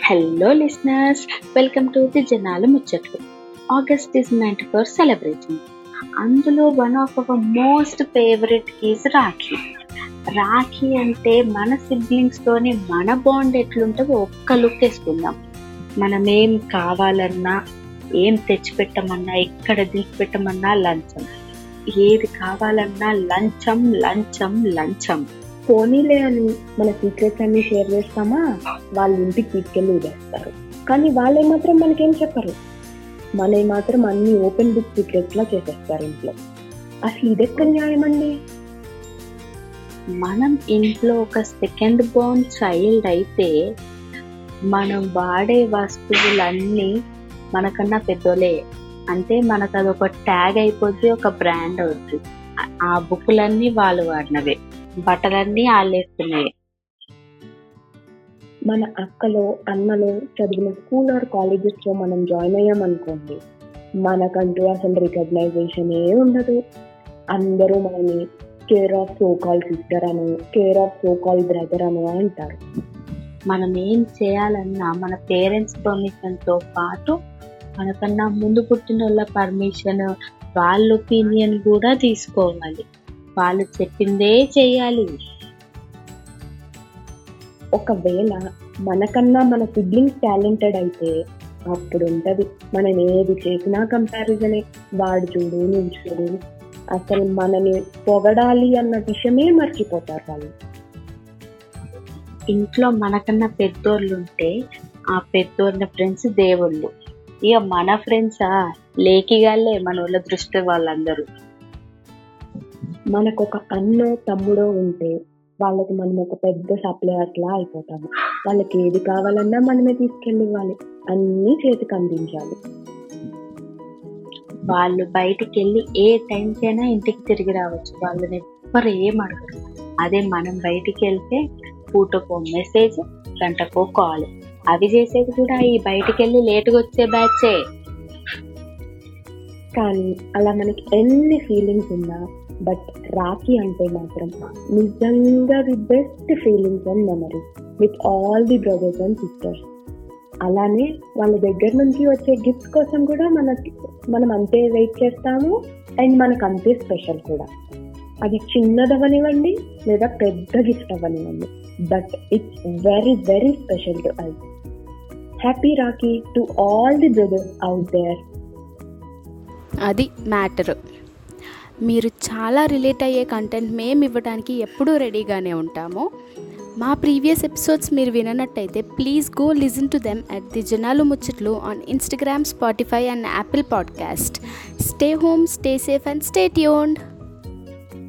hello listeners welcome to the జనాల ముచ్చట్లు August is meant for celebration అందులో one of our most favourite is Rakhi Rakhi అంటే మన siblings తోని మన బాండ్ ఎట్లుంటుందో ఒక్క లుక్ వేసుకుందాం మనం ఏం కావాలన్నా ఏం తెచ్చిపెట్టమన్నా ఎక్కడ దించిపెట్టమన్నా లంచం ఏది కావాలన్నా లంచం లంచం లంచం పోనీలే అని మన సీక్రెట్స్ అన్ని షేర్ చేస్తామా వాళ్ళ ఇంటికి తీసుకెళ్లి వదిలేస్తారు కానీ వాళ్ళే మాత్రం మనకేం చెప్పరు మన మాత్రం అన్ని ఓపెన్ బుక్ సీక్రెట్స్ లా చేసేస్తారు ఇంట్లో అసలు ఇదెక్కడ న్యాయం అండి మనం ఇంట్లో ఒక సెకండ్ బోర్న్ చైల్డ్ అయితే మనం వాడే వస్తువులన్నీ మనకన్నా పెద్దోలే అంటే మనకు అదొక ట్యాగ్ అయిపోద్ది ఒక బ్రాండ్ అవుద్ది ఆ- ఆ బుక్కులన్నీ వాళ్ళు వాడినవే బట్టలన్నీ వాళ్ళు వేసుకునేవి మన అక్కలో అన్నలో చదివిన స్కూల్ ఆర్ కాలేజెస్ లో మనం జాయిన్ అయ్యాం అనుకోండి మనకంటూ అసలు రికగ్నైజేషన్ ఏ ఉండదు అందరూ మనని care of so call sister అను care of so call brother అను అంటారు మనం ఏం చేయాలన్నా మన పేరెంట్స్ పర్మిషన్ తో పాటు మనకన్నా ముందు పుట్టిన వాళ్ళ పర్మిషన్ వాళ్ళ ఒపీనియన్ కూడా తీసుకోవాలి వాళ్ళు చెప్పిందే చేయాలి ఒకవేళ మనకన్నా మన సిబ్లింగ్స్ టాలెంటెడ్ అయితే అప్పుడు ఉంటది మనం ఏది చేసినా కంపారిజనే వాడు చూడు నువ్వు చూడు అసలు మనని పొగడాలి అన్న విషయమే మర్చిపోతారు వాళ్ళు ఇంట్లో మనకన్నా పెద్దోళ్ళు ఉంటే ఆ పెద్దోళ్ళ ఫ్రెండ్స్ దేవుళ్ళు ఇక మన ఫ్రెండ్సా లేకిగాళ్ళే మన వాళ్ళ దృష్టి వాళ్ళందరూ మనకు ఒక అన్నో తమ్ముడో ఉంటే వాళ్ళకి మనం ఒక పెద్ద సప్లయర్స్ లా అయిపోతాము వాళ్ళకి ఏది కావాలన్నా మనమే తీసుకెళ్ళి ఇవ్వాలి అన్నీ చేతికి అందించాలి వాళ్ళు బయటికి వెళ్ళి ఏ టైంకైనా ఇంటికి తిరిగి రావచ్చు వాళ్ళని ఎవ్వరు ఏం అడగరు అదే మనం బయటికి వెళ్తే పూటకో మెసేజ్ గంటకో కాల్ అవి చేసేది కూడా ఈ బయటికి వెళ్ళి లేటుగా వచ్చే బ్యాచే కానీ అలా మనకి ఎన్ని ఫీలింగ్స్ ఉన్నా బట్ రాఖీ అంటే మాత్రం నిజంగా the best feelings and memories with all the brothers and sisters అలానే వాళ్ళ దగ్గర నుంచి వచ్చే గిఫ్ట్స్ కోసం కూడా మనకి మనం అంతే వెయిట్ చేస్తాము అండ్ మనకు అంతే స్పెషల్ కూడా అది చిన్నదవనివ్వండి లేదా పెద్ద గిఫ్ట్ అవ్వనివ్వండి but it's very very special to us happy Rakhi to all the brothers out there అది మ్యాటర్ మీరు చాలా రిలేట్ అయ్యే కంటెంట్ మేము ఇవ్వడానికి ఎప్పుడూ రెడీగానే ఉంటాము మా ప్రీవియస్ ఎపిసోడ్స్ మీరు విననట్టయితే please go listen to them at the జనాలు ముచ్చట్లు on Instagram Spotify and Apple podcast stay home stay safe and stay tuned